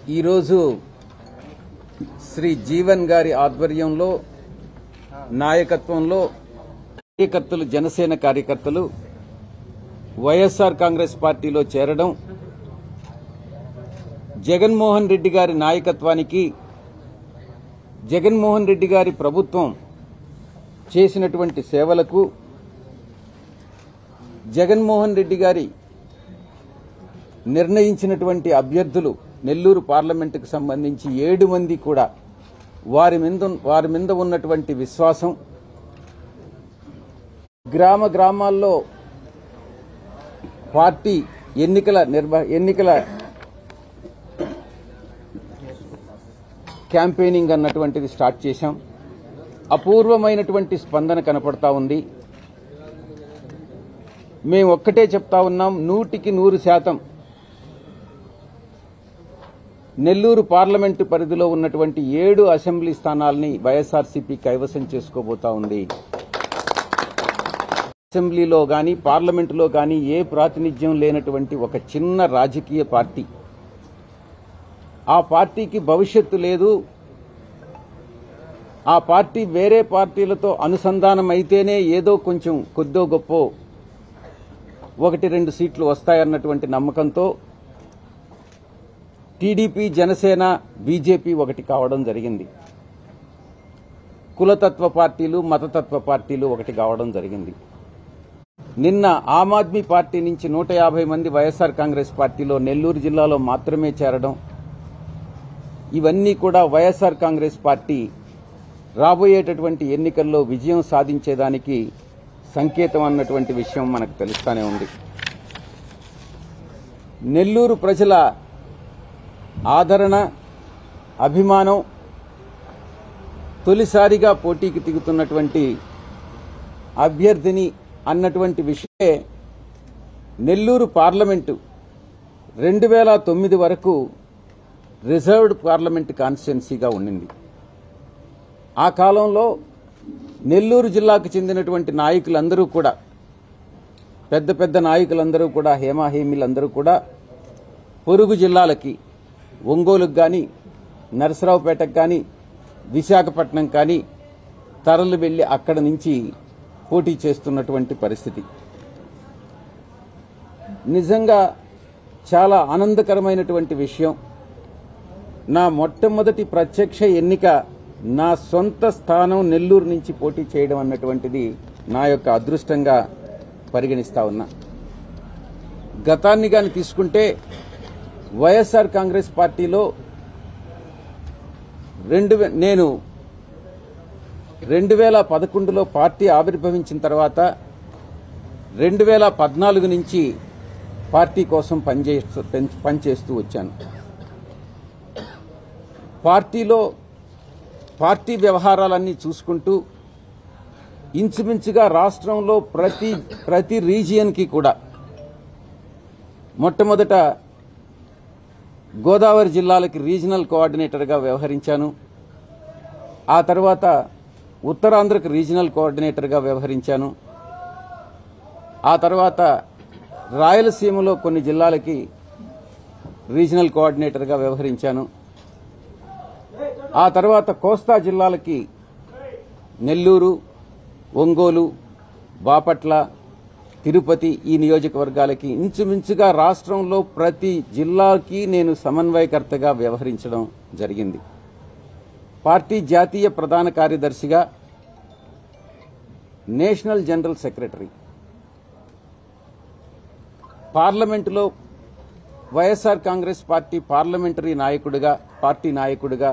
ఈరోజు శ్రీ జీవన్ గారి ఆధ్వర్యంలో నాయకత్వంలో కార్యకర్తలు జనసేన కార్యకర్తలు వైఎస్ఆర్ కాంగ్రెస్ పార్టీలో చేరడం జగన్మోహన్ రెడ్డి గారి నాయకత్వానికి జగన్మోహన్ రెడ్డి గారి ప్రభుత్వం చేసినటువంటి సేవలకు జగన్మోహన్ రెడ్డి గారి నిర్ణయించినటువంటి అభ్యర్థులు నెల్లూరు పార్లమెంటుకు సంబంధించి ఏడు మంది కూడా వారి మీద వారి మీద ఉన్నటువంటి విశ్వాసం గ్రామ గ్రామాల్లో పార్టీ ఎన్నికల నిర్వ ఎన్నికల క్యాంపెయినింగ్ అన్నటువంటిది స్టార్ట్ చేశాం అపూర్వమైనటువంటి స్పందన కనపడతా ఉంది మేము ఒక్కటే చెప్తా ఉన్నాం నూటికి నూరు శాతం నెల్లూరు పార్లమెంటు పరిధిలో ఉన్నటువంటి ఏడు అసెంబ్లీ స్థానాల్ని వైఎస్ఆర్సీపీ కైవసం చేసుకోబోతా ఉంది అసెంబ్లీలో గాని పార్లమెంటులో గాని ఏ ప్రాతినిధ్యం లేనటువంటి ఒక చిన్న రాజకీయ పార్టీ ఆ పార్టీకి భవిష్యత్తు లేదు ఆ పార్టీ వేరే పార్టీలతో అనుసంధానం అయితేనే ఏదో కొంచెం కొద్దో గొప్ప ఒకటి రెండు సీట్లు వస్తాయన్నటువంటి నమ్మకంతో టీడీపీ జనసేన బీజేపీ ఒకటి కావడం జరిగింది కులతత్వ పార్టీలు మతతత్వ పార్టీలు ఒకటి కావడం జరిగింది నిన్న ఆమ్ ఆద్మీ పార్టీ నుంచి నూట యాభై మంది వైఎస్ఆర్ కాంగ్రెస్ పార్టీలో నెల్లూరు జిల్లాలో మాత్రమే చేరడం ఇవన్నీ కూడా వైఎస్ఆర్ కాంగ్రెస్ పార్టీ రాబోయేటటువంటి ఎన్నికల్లో విజయం సాధించేదానికి సంకేతం అన్నటువంటి విషయం మనకు తెలుస్తానే ఉంది నెల్లూరు ప్రజల ఆదరణ అభిమానం తొలిసారిగా పోటీకి దిగుతున్నటువంటి అభ్యర్థిని అన్నటువంటి విషయమే నెల్లూరు పార్లమెంటు రెండు వేల తొమ్మిది వరకు రిజర్వ్డ్ పార్లమెంట్ కాన్స్టిట్యున్సీగా ఉండింది ఆ కాలంలో నెల్లూరు జిల్లాకు చెందినటువంటి నాయకులందరూ కూడా పెద్ద పెద్ద నాయకులందరూ కూడా హేమాహేమీలందరూ కూడా పొరుగు జిల్లాలకి ఒంగోలుకు కానీ నరసరావుపేటకు కానీ విశాఖపట్నం కానీ తరలి వెళ్లి అక్కడ నుంచి పోటీ చేస్తున్నటువంటి పరిస్థితి నిజంగా చాలా ఆనందకరమైనటువంటి విషయం నా మొట్టమొదటి ప్రత్యక్ష ఎన్నిక నా సొంత స్థానం నెల్లూరు నుంచి పోటీ చేయడం అన్నటువంటిది నా యొక్క అదృష్టంగా పరిగణిస్తా ఉన్నా గతాన్ని గాని తీసుకుంటే వైఎస్ఆర్ కాంగ్రెస్ పార్టీలో రెండు వే- నేను రెండు వేల పదకొండులో పార్టీ ఆవిర్భవించిన తర్వాత రెండు వేల పద్నాలుగు నుంచి పార్టీ కోసం పనిచేస్తూ పనిచేస్తూ వచ్చాను పార్టీలో పార్టీ వ్యవహారాలన్నీ చూసుకుంటూ ఇంచుమించుగా రాష్ట్రంలో ప్రతి ప్రతి రీజియన్కి కూడా మొట్టమొదట గోదావరి జిల్లాలకి రీజనల్ కోఆర్డినేటర్గా వ్యవహరించాను ఆ తర్వాత ఉత్తరాంధ్రకు రీజనల్ కోఆర్డినేటర్గా వ్యవహరించాను ఆ తర్వాత రాయలసీమలో కొన్ని జిల్లాలకి రీజనల్ కోఆర్డినేటర్గా వ్యవహరించాను ఆ తర్వాత కోస్తా జిల్లాలకి నెల్లూరు ఒంగోలు బాపట్ల తిరుపతి ఈ నియోజకవర్గాలకి ఇంచుమించుగా రాష్ట్రంలో ప్రతి జిల్లాకి నేను సమన్వయకర్తగా వ్యవహరించడం జరిగింది పార్టీ జాతీయ ప్రధాన కార్యదర్శిగా నేషనల్ జనరల్ సెక్రటరీ పార్లమెంటులో వైఎస్ఆర్ కాంగ్రెస్ పార్టీ పార్లమెంటరీ నాయకుడిగా పార్టీ నాయకుడిగా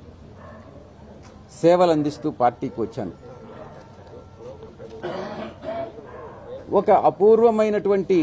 సేవలు అందిస్తూ పార్టీకి వచ్చాను ఒక అపూర్వమైనటువంటి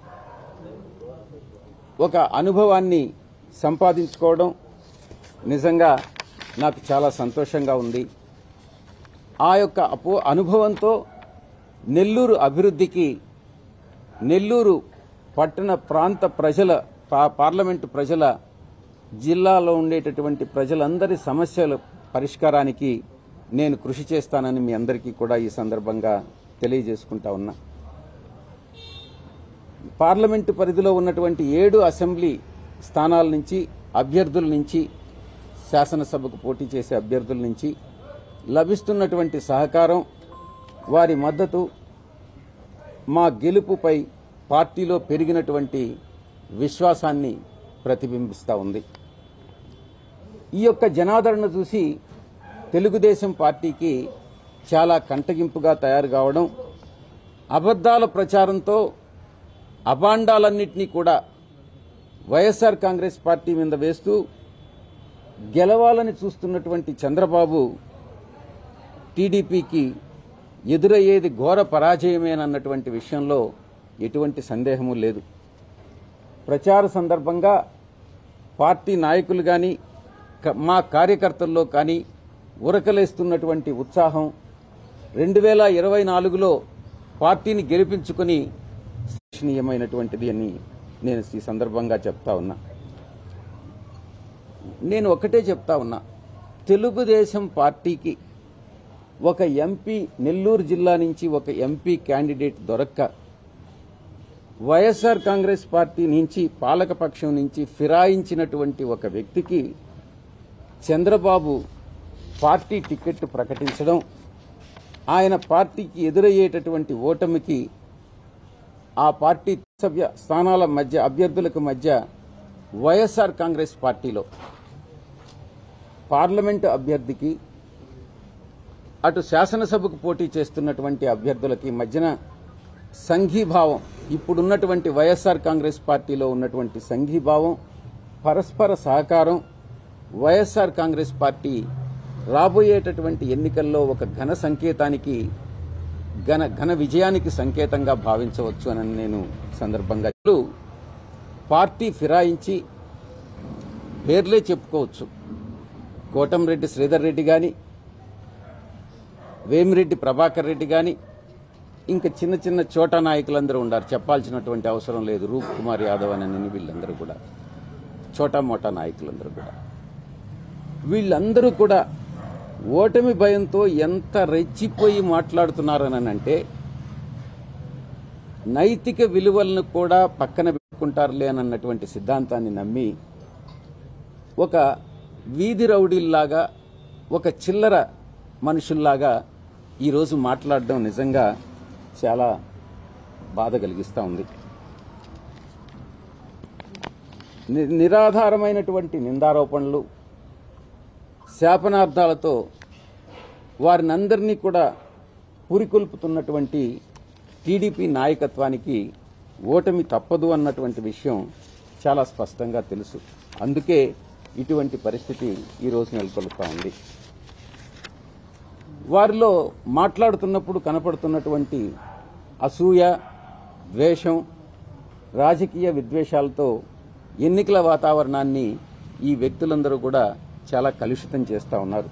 ఒక అనుభవాన్ని సంపాదించుకోవడం నిజంగా నాకు చాలా సంతోషంగా ఉంది ఆ యొక్క అపో అనుభవంతో నెల్లూరు అభివృద్ధికి నెల్లూరు పట్టణ ప్రాంత ప్రజల పా- పార్లమెంటు ప్రజల జిల్లాలో ఉండేటటువంటి ప్రజలందరి సమస్యల పరిష్కారానికి నేను కృషి చేస్తానని మీ అందరికీ కూడా ఈ సందర్భంగా తెలియజేసుకుంటా ఉన్నా పార్లమెంటు పరిధిలో ఉన్నటువంటి ఏడు అసెంబ్లీ స్థానాల నుంచి అభ్యర్థుల నుంచి శాసనసభకు పోటీ చేసే అభ్యర్థుల నుంచి లభిస్తున్నటువంటి సహకారం వారి మద్దతు మా గెలుపుపై పార్టీలో పెరిగినటువంటి విశ్వాసాన్ని ప్రతిబింబిస్తూ ఉంది ఈ యొక్క జనాదరణ చూసి తెలుగుదేశం పార్టీకి చాలా కంటగింపుగా తయారు కావడం అబద్దాల ప్రచారంతో అభాండాలన్నింటినీ కూడా వైఎస్ఆర్ కాంగ్రెస్ పార్టీ మీద వేస్తూ గెలవాలని చూస్తున్నటువంటి చంద్రబాబు టీడీపీకి ఎదురయ్యేది ఘోర పరాజయమేనన్నటువంటి విషయంలో ఎటువంటి సందేహము లేదు ప్రచార సందర్భంగా పార్టీ నాయకులు కానీ మా కార్యకర్తల్లో కానీ ఉరకలేస్తున్నటువంటి ఉత్సాహం రెండు వేల ఇరవై నాలుగులో పార్టీని గెలిపించుకుని శిక్షణీయమైనటువంటిది అని నేను ఈ సందర్భంగా చెప్తా ఉన్నా నేను ఒకటే చెప్తా ఉన్నా తెలుగుదేశం పార్టీకి ఒక ఎంపీ నెల్లూరు జిల్లా నుంచి ఒక ఎంపీ క్యాండిడేట్ దొరక్క వైఎస్ఆర్ కాంగ్రెస్ పార్టీ నుంచి పాలకపక్షం నుంచి ఫిరాయించినటువంటి ఒక వ్యక్తికి చంద్రబాబు పార్టీ టికెట్ ప్రకటించడం ఆయన పార్టీకి ఎదురయ్యేటటువంటి ఓటమికి ఆ పార్టీ సభ్య స్థానాల మధ్య అభ్యర్థులకు మధ్య వైఎస్ఆర్ కాంగ్రెస్ పార్టీలో పార్లమెంటు అభ్యర్థికి అటు శాసనసభకు పోటీ చేస్తున్నటువంటి అభ్యర్థులకి మధ్యన సంఘీభావం ఇప్పుడున్నటువంటి వైఎస్ఆర్ కాంగ్రెస్ పార్టీలో ఉన్నటువంటి సంఘీభావం పరస్పర సహకారం వైఎస్ఆర్ కాంగ్రెస్ పార్టీ రాబోయేటటువంటి ఎన్నికల్లో ఒక ఘన సంకేతానికి ఘన ఘన విజయానికి సంకేతంగా భావించవచ్చు అని నేను సందర్భంగా ఇప్పుడు పార్టీ ఫిరాయించి పేర్లే చెప్పుకోవచ్చు కోటంరెడ్డి శ్రీధర్ రెడ్డి గాని వేమిరెడ్డి ప్రభాకర్ రెడ్డి గాని ఇంకా చిన్న చిన్న చోటా నాయకులందరూ ఉన్నారు చెప్పాల్సినటువంటి అవసరం లేదు రూప్ కుమార్ యాదవ్ అని వీళ్ళందరూ కూడా చోటా మోటా నాయకులందరూ కూడా వీళ్ళందరూ కూడా ఓటమి భయంతో ఎంత రెచ్చిపోయి మాట్లాడుతున్నారని అంటే నైతిక విలువలను కూడా పక్కన పెట్టుకుంటారులే అన్నటువంటి సిద్ధాంతాన్ని నమ్మి ఒక వీధి రౌడీల్లాగా ఒక చిల్లర మనుషుల్లాగా ఈరోజు మాట్లాడడం నిజంగా చాలా బాధ కలిగిస్తూ ఉంది ని- నిరాధారమైనటువంటి నిందారోపణలు శాపనార్థాలతో వారినందరినీ కూడా పురికొల్పుతున్నటువంటి టీడీపీ నాయకత్వానికి ఓటమి తప్పదు అన్నటువంటి విషయం చాలా స్పష్టంగా తెలుసు అందుకే ఇటువంటి పరిస్థితి ఈరోజు నెలకొల్పుతా ఉంది వారిలో మాట్లాడుతున్నప్పుడు కనపడుతున్నటువంటి అసూయ ద్వేషం రాజకీయ విద్వేషాలతో ఎన్నికల వాతావరణాన్ని ఈ వ్యక్తులందరూ కూడా చాలా కలుషితం చేస్తూ ఉన్నారు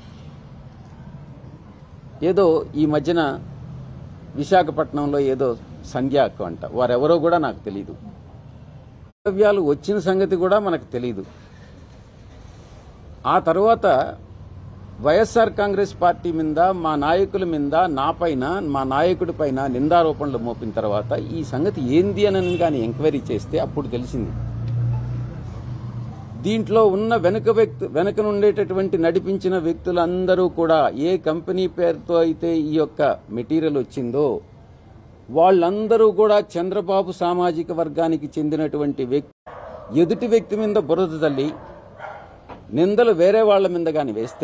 ఏదో ఈ మధ్యన విశాఖపట్నంలో ఏదో సంధ్య అక్క అంట వారెవరో కూడా నాకు తెలియదు ద్రవ్యాలు వచ్చిన సంగతి కూడా మనకు తెలియదు ఆ తర్వాత వైఎస్ఆర్ కాంగ్రెస్ పార్టీ మీద మా నాయకుల మీద నా పైన మా నాయకుడి పైన నిందారోపణలు మోపిన తర్వాత ఈ సంగతి ఏంది అని కానీ ఎంక్వైరీ చేస్తే అప్పుడు తెలిసింది దీంట్లో ఉన్న వెనుక వ్యక్తి వెనుక నుండేటటువంటి నడిపించిన వ్యక్తులందరూ కూడా ఏ కంపెనీ పేరుతో అయితే ఈ యొక్క మెటీరియల్ వచ్చిందో వాళ్ళందరూ కూడా చంద్రబాబు సామాజిక వర్గానికి చెందినటువంటి వ్యక్తి ఎదుటి వ్యక్తి మీద బురద తల్లి నిందలు వేరే వాళ్ళ మీద కానీ వేస్తే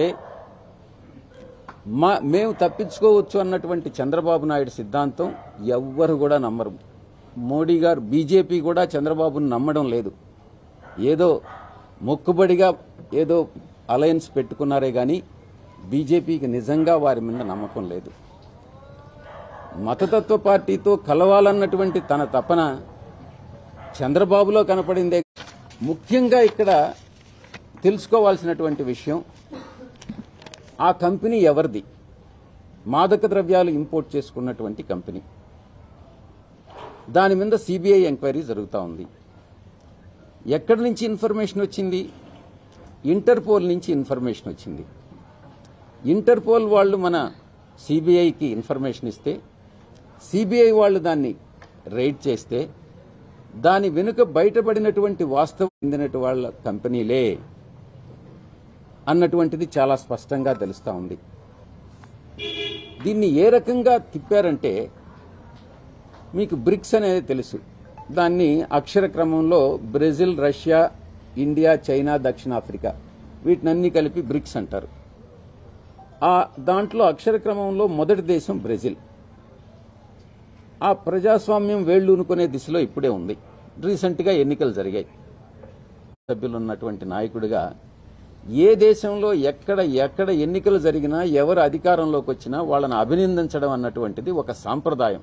మా మేము తప్పించుకోవచ్చు అన్నటువంటి చంద్రబాబు నాయుడు సిద్ధాంతం ఎవ్వరు కూడా నమ్మరు మోడీ గారు బీజేపీ కూడా చంద్రబాబును నమ్మడం లేదు ఏదో మొక్కుబడిగా ఏదో అలయన్స్ పెట్టుకున్నారే కానీ బీజేపీకి నిజంగా వారి మీద నమ్మకం లేదు మతతత్వ పార్టీతో కలవాలన్నటువంటి తన తపన చంద్రబాబులో కనపడిందే ముఖ్యంగా ఇక్కడ తెలుసుకోవాల్సినటువంటి విషయం ఆ కంపెనీ ఎవరిది మాదక ద్రవ్యాలు ఇంపోర్ట్ చేసుకున్నటువంటి కంపెనీ దాని మీద సిబిఐ ఎంక్వైరీ జరుగుతూ ఉంది ఎక్కడి నుంచి ఇన్ఫర్మేషన్ వచ్చింది ఇంటర్పోల్ నుంచి ఇన్ఫర్మేషన్ వచ్చింది ఇంటర్పోల్ వాళ్ళు మన సిబిఐకి ఇన్ఫర్మేషన్ ఇస్తే సిబిఐ వాళ్ళు దాన్ని రైడ్ చేస్తే దాని వెనుక బయటపడినటువంటి వాస్తవం చెందినటు వాళ్ళ కంపెనీలే అన్నటువంటిది చాలా స్పష్టంగా తెలుస్తా ఉంది దీన్ని ఏ రకంగా తిప్పారంటే మీకు బ్రిక్స్ అనేది తెలుసు దాన్ని అక్షర క్రమంలో బ్రెజిల్ రష్యా ఇండియా చైనా దక్షిణాఫ్రికా వీటినన్నీ కలిపి బ్రిక్స్ అంటారు ఆ దాంట్లో అక్షర క్రమంలో మొదటి దేశం బ్రెజిల్ ఆ ప్రజాస్వామ్యం వేళ్లూనుకునే దిశలో ఇప్పుడే ఉంది రీసెంట్గా ఎన్నికలు జరిగాయి సభ్యులు ఉన్నటువంటి నాయకుడిగా ఏ దేశంలో ఎక్కడ ఎక్కడ ఎన్నికలు జరిగినా ఎవరు అధికారంలోకి వచ్చినా వాళ్ళని అభినందించడం అన్నటువంటిది ఒక సాంప్రదాయం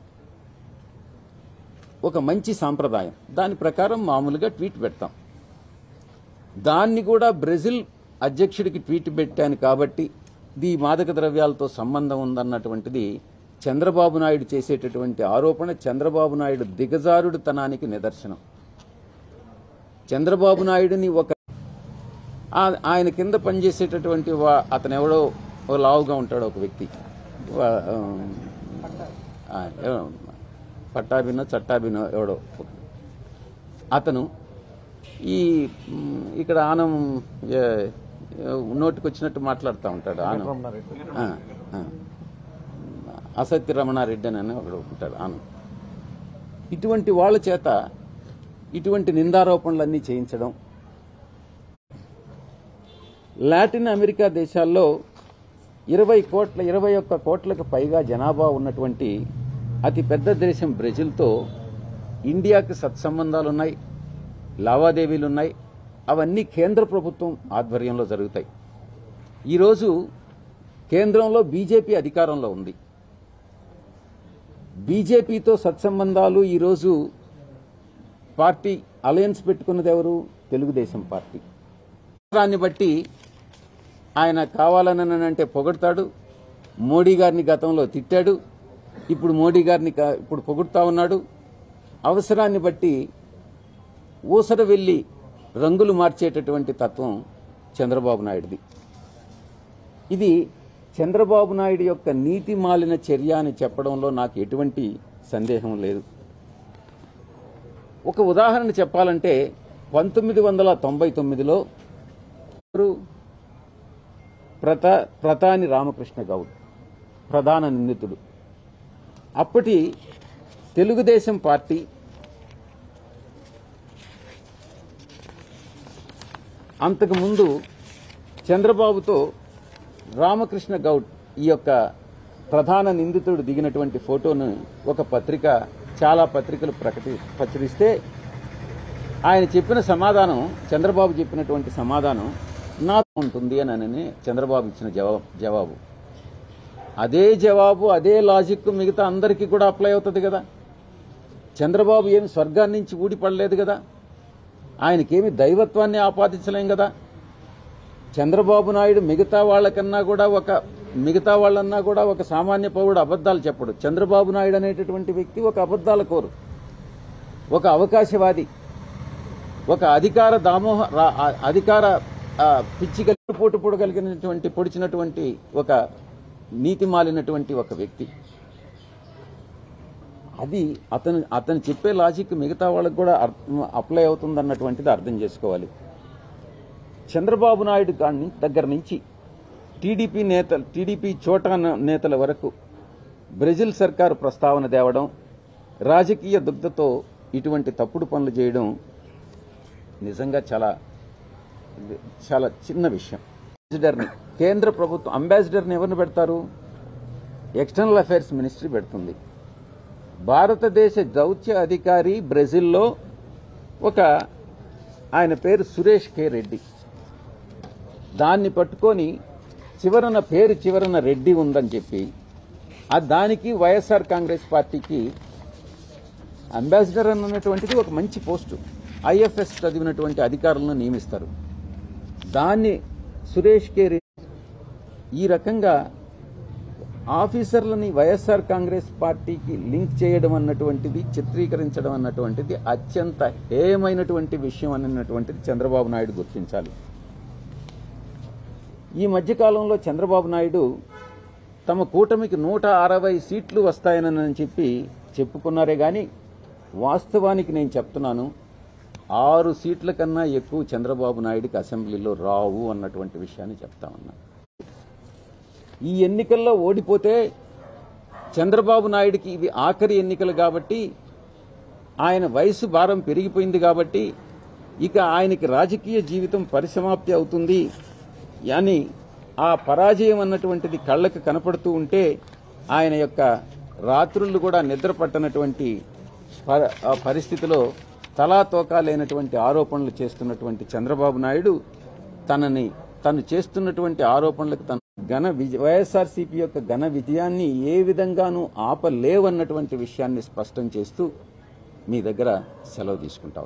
ఒక మంచి సాంప్రదాయం దాని ప్రకారం మామూలుగా ట్వీట్ పెడతాం దాన్ని కూడా బ్రెజిల్ అధ్యక్షుడికి ట్వీట్ పెట్టాను కాబట్టి ఇది మాదక ద్రవ్యాలతో సంబంధం ఉందన్నటువంటిది చంద్రబాబు నాయుడు చేసేటటువంటి ఆరోపణ చంద్రబాబు నాయుడు దిగజారుడుతనానికి నిదర్శనం చంద్రబాబు నాయుడిని ఒక ఆ- ఆయన కింద పనిచేసేటటువంటి వా- అతను ఎవడో ఓ లావుగా ఉంటాడు ఒక వ్యక్తి వా- ఆ, ఎవడో పట్టాభినో చట్టాభినో ఎవడో అతను ఈ మ్, ఇక్కడ ఆనం ఏ- ఏ- నోటికి వచ్చినట్టు మాట్లాడుతూ ఉంటాడు ఆనం ఆ, ఆ. అసత్య రమణారెడ్డి అని ఒకడు ఉంటాడు ఆనం ఇటువంటి వాళ్ళ చేత ఇటువంటి నిందారోపణలన్నీ చేయించడం లాటిన్ అమెరికా దేశాల్లో ఇరవై కోట్ల ఇరవై ఒక్క కోట్లకు పైగా జనాభా ఉన్నటువంటి అతి పెద్ద దేశం బ్రెజిల్తో ఇండియాకి సత్సంబంధాలున్నాయి లావాదేవీలున్నాయి అవన్నీ కేంద్ర ప్రభుత్వం ఆధ్వర్యంలో జరుగుతాయి ఈరోజు కేంద్రంలో బీజేపీ అధికారంలో ఉంది బీజేపీతో సత్సంబంధాలు ఈరోజు పార్టీ అలయన్స్ పెట్టుకున్నది ఎవరు తెలుగుదేశం పార్టీ దాన్ని బట్టి ఆయన కావాలని అంటే పొగడతాడు మోడీ గారిని గతంలో తిట్టాడు ఇప్పుడు మోడీ గారిని కా- ఇప్పుడు పొగుడుతా ఉన్నాడు అవసరాన్ని బట్టి ఊసర వెళ్లి రంగులు మార్చేటటువంటి తత్వం చంద్రబాబు నాయుడుది ఇది చంద్రబాబు నాయుడు యొక్క నీతి మాలిన చర్య అని చెప్పడంలో నాకు ఎటువంటి సందేహం లేదు ఒక ఉదాహరణ చెప్పాలంటే పంతొమ్మిది వందల తొంభై తొమ్మిదిలో ఎవరు? ప్రతా ప్రతాని రామకృష్ణ గౌడ్ ప్రధాన నిందితుడు అప్పటి తెలుగుదేశం పార్టీ అంతకుముందు చంద్రబాబుతో రామకృష్ణ గౌడ్ ఈ యొక్క ప్రధాన నిందితుడు దిగినటువంటి ఫోటోను ఒక పత్రిక చాలా పత్రికలు ప్రకటి ప్రచురిస్తే ఆయన చెప్పిన సమాధానం చంద్రబాబు చెప్పినటువంటి సమాధానం నా ఉంటుంది అని అని చంద్రబాబు ఇచ్చిన జవాబు జవాబు అదే జవాబు అదే లాజిక్ మిగతా అందరికీ కూడా అప్లై అవుతుంది కదా చంద్రబాబు ఏమి స్వర్గాన్ని నుంచి ఊడిపడలేదు కదా ఆయనకేమి దైవత్వాన్ని ఆపాదించలేం కదా చంద్రబాబు నాయుడు మిగతా వాళ్ళకన్నా కూడా ఒక మిగతా వాళ్ళన్నా కూడా ఒక సామాన్య పౌరుడు అబద్దాలు చెప్పడు చంద్రబాబు నాయుడు అనేటటువంటి వ్యక్తి ఒక అబద్దాల కోరు ఒక అవకాశవాది ఒక అధికార దామోహ రా- ఆ- అధికార ఆ, పిచ్చి కలిగి పోటు పొడగలిగినటువంటి పొడిచినటువంటి ఒక నీతి మాలినటువంటి ఒక వ్యక్తి అది అతను అతను చెప్పే లాజిక్ మిగతా వాళ్ళకి కూడా అర్థం- అప్లై అవుతుందన్నటువంటిది అర్థం చేసుకోవాలి చంద్రబాబు నాయుడు గాని దగ్గర నుంచి టీడీపీ నేతలు టీడీపీ చోటా నేతల వరకు బ్రెజిల్ సర్కారు ప్రస్తావన తేవడం రాజకీయ దుగ్ధతో ఇటువంటి తప్పుడు పనులు చేయడం నిజంగా చాలా చాలా చిన్న విషయం అంబాసిడర్ని కేంద్ర ప్రభుత్వం అంబాసిడర్ని ఎవరిని పెడతారు ఎక్స్టర్నల్ అఫైర్స్ మినిస్ట్రీ పెడుతుంది భారతదేశ దౌత్య అధికారి బ్రెజిల్లో ఒక ఆయన పేరు సురేష్ కె రెడ్డి దాన్ని పట్టుకొని చివరన పేరు చివరన రెడ్డి ఉందని చెప్పి ఆ దానికి వైఎస్ఆర్ కాంగ్రెస్ పార్టీకి అంబాసిడర్ అన్నటువంటిది ఒక మంచి పోస్టు ఐఎఫ్ఎస్ చదివినటువంటి అధికారులను నియమిస్తారు దాన్ని సురేష్ కె రెడ్డి ఈ రకంగా ఆఫీసర్లని వైఎస్ఆర్ కాంగ్రెస్ పార్టీకి లింక్ చేయడం అన్నటువంటిది చిత్రీకరించడం అన్నటువంటిది అత్యంత హేయమైనటువంటి విషయం అన్నటువంటిది చంద్రబాబు నాయుడు గుర్తించాలి ఈ మధ్యకాలంలో చంద్రబాబు నాయుడు తమ కూటమికి నూట అరవై సీట్లు వస్తాయనని చెప్పి చెప్పుకున్నారే గాని వాస్తవానికి నేను చెప్తున్నాను ఆరు సీట్ల కన్నా ఎక్కువ చంద్రబాబు నాయుడికి అసెంబ్లీలో రావు అన్నటువంటి విషయాన్ని చెప్తా ఉన్నా ఈ ఎన్నికల్లో ఓడిపోతే చంద్రబాబు నాయుడికి ఇవి ఆఖరి ఎన్నికలు కాబట్టి ఆయన వయసు భారం పెరిగిపోయింది కాబట్టి ఇక ఆయనకి రాజకీయ జీవితం పరిసమాప్తి అవుతుంది అని ఆ పరాజయం అన్నటువంటిది కళ్ళకు కనపడుతూ ఉంటే ఆయన యొక్క రాత్రులు కూడా నిద్ర పట్టనటువంటి ప- ఆ పరిస్థితిలో తలా తోకా లేనటువంటి ఆరోపణలు చేస్తున్నటువంటి చంద్రబాబు నాయుడు తనని తను చేస్తున్నటువంటి ఆరోపణలకు తన ఘన విజయ వైఎస్ఆర్సీపీ యొక్క ఘన విజయాన్ని ఏ విధంగానూ ఆపలేవన్నటువంటి విషయాన్ని స్పష్టం చేస్తూ మీ దగ్గర సెలవు తీసుకుంటాం